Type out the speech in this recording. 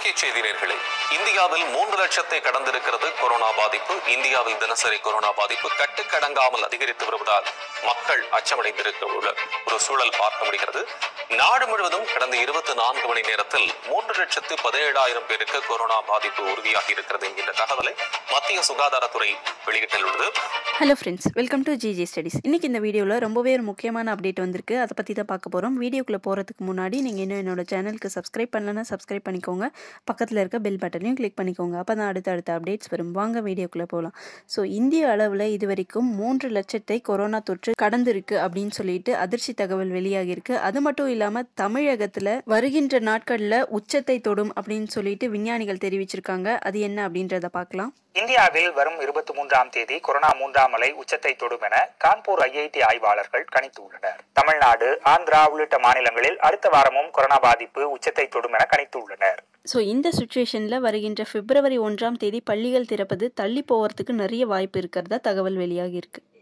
முக்கிய செய்தி நேர்களே இந்தியாவில் மூன்று லட்சத்தை கடந்திருக்கிறது கொரோனா பாதிப்பு இந்தியாவில் தினசரி கொரோனா பாதிப்பு கட்டுக்கடங்காமல் அதிகரித்து வருவதால் மக்கள் அச்சமடைந்திருக்க உள்ள ஒரு சூழல் பார்க்க முடிகிறது நாடு முழுவதும் கடந்த இருபத்தி நான்கு மணி நேரத்தில் மூன்று லட்சத்து பதினேழாயிரம் பேருக்கு கொரோனா பாதிப்பு உறுதியாகி இருக்கிறது என்கின்ற தகவலை மத்திய சுகாதாரத்துறை வெளியிட்டுள்ளது hello friends welcome to GG studies இன்றைக்கி இந்த வீடியோவில் ரொம்பவே ஒரு முக்கியமான அப்டேட் வந்திருக்கு அதை பற்றி தான் பார்க்க போகிறோம் வீடியோக்குள்ளே போகிறதுக்கு முன்னாடி நீங்கள் இன்னும் என்னோட சேனலுக்கு சப்ஸ்கிரைப் பண்ணலன்னா சப்ஸ்கிரைப் பண்ணிக்கோங்க பக்கத்தில் இருக்க பெல் பட்டனையும் கிளிக் பண்ணிக்கோங்க அப்போ தான் அடுத்த அடுத்த அப்டேட்ஸ் வரும் வாங்க வீடியோக்குள்ளே போகலாம் ஸோ இந்திய அளவில் இது வரைக்கும் மூன்று லட்சத்தை கொரோனா தொற்று கடந்திருக்கு அப்படின்னு சொல்லிட்டு அதிர்ச்சி தகவல் வெளியாகியிருக்கு அது மட்டும் இல்லாமல் தமிழகத்தில் வருகின்ற நாட்களில் உச்சத்தை தொடும் அப்படின்னு சொல்லிட்டு விஞ்ஞானிகள் தெரிவிச்சிருக்காங்க அது என்ன அப்படின்றத பார்க்கலாம் இந்தியாவில் வரும் இருபத்தி மூன்றாம் தேதி கொரோனா மூன்றாம் அலை உச்சத்தை தொடும் என கான்பூர் ஐஐடி ஆய்வாளர்கள் கணித்துள்ளனர் தமிழ்நாடு ஆந்திரா உள்ளிட்ட மாநிலங்களில் அடுத்த வாரமும் கொரோனா பாதிப்பு உச்சத்தை தொடும் என கணித்துள்ளனர் ஸோ இந்த சுச்சுவேஷனில் வருகின்ற பிப்ரவரி ஒன்றாம் தேதி பள்ளிகள் திறப்பது தள்ளி போகிறதுக்கு நிறைய வாய்ப்பு இருக்கிறதா தகவல் வெளியாகி இருக்கு